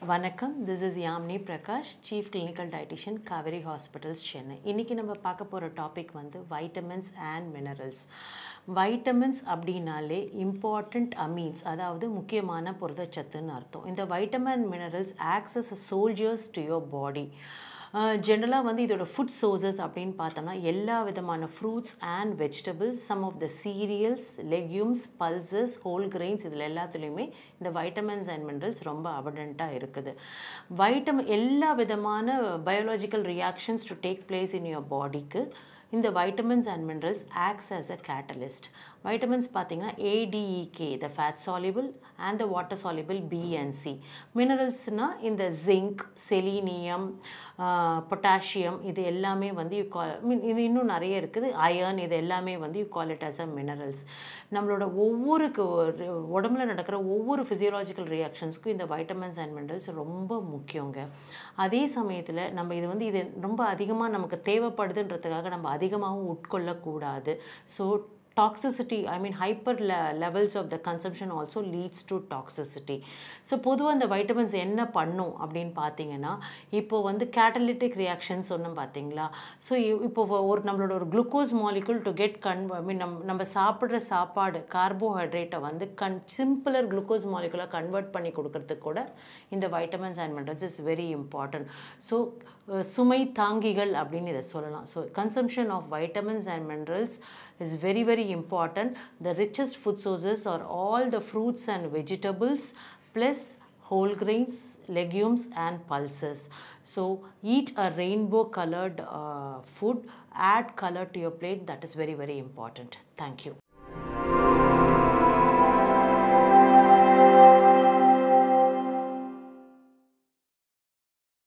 வணக்கம் this is Yamini Prakash chief clinical dietician Kaveri hospitals Chennai இன்றைக்கி நம்ம பார்க்க போகிற டாபிக் வந்து வைட்டமின்ஸ் அண்ட் மினரல்ஸ் வைட்டமின்ஸ் அப்படின்னாலே இம்பார்ட்டண்ட் அமீன்ஸ் அதாவது முக்கியமான புரதச்சத்துன்னு அர்த்தம் இந்த vitamin minerals acts as soldiers to your body ஜென்ரலாக வந்து இதோட ஃபுட் சோர்சஸ் அப்படின்னு பார்த்தோம்னா எல்லா விதமான fruits and vegetables some of the cereals legumes pulses whole grains இதில் எல்லாத்துலேயுமே இந்த வைட்டமின்ஸ் அண்ட் மினரல்ஸ் ரொம்ப அபடண்ட்டாக இருக்குது வைட்டமின் எல்லா விதமான biological reactions to take place in your பாடிக்கு இந்த vitamins and minerals acts as a catalyst vitamins பார்த்தீங்கன்னா ADEK the fat soluble and the water soluble B and C மினரல்ஸ்னால் இந்த ஜிங்க் செலீனியம் பொட்டாசியம் இது எல்லாமே வந்து யூ கால் மீன் இது இன்னும் நிறைய இருக்குது அயர்ன் இது எல்லாமே வந்து you call it as a minerals நம்மளோட ஒவ்வொரு உடம்புல நடக்கிற ஒவ்வொரு ஃபிசியலாஜிக்கல் ரியாக்ஷன்ஸ்க்கும் இந்த வைட்டமின்ஸ் அண்ட் மினரல்ஸ் ரொம்ப முக்கியங்க அதே சமயத்தில் நம்ம இது வந்து இது ரொம்ப அதிகமாக நமக்கு தேவைப்படுதுன்றதுக்காக நம்ம அதிகமாகவும் உட்கொள்ளக்கூடாது so toxicity i mean hyper le- levels of the consumption also leads to toxicity so பொதுவாக இந்த வைட்டமின்ஸ் என்ன பண்ணும் அப்படின்னு பார்த்தீங்கன்னா இப்போ வந்து கேட்டலிட்டிக் ரியாக்ஷன்ஸ் சொன்னோம் பார்த்தீங்களா ஸோ இப்போ ஒரு நம்மளோட ஒரு glucose molecule to get con I mean நம் நம்ம சாப்பிட்ற சாப்பாடு கார்போஹைட்ரேட்டை வந்து கன் சிம்பிளர் குளுக்கோஸ் மாலிகுலாக கன்வெர்ட் பண்ணி கொடுக்கறதுக்கு கூட இந்த vitamins and minerals is very important so சுமை தாங்கிகள் அப்படின்னு இதை சொல்லலாம் so consumption of vitamins and minerals is very very important the richest food sources are all the fruits and vegetables plus whole grains legumes and pulses so eat a rainbow colored uh, food add color to your plate that is very very important thank you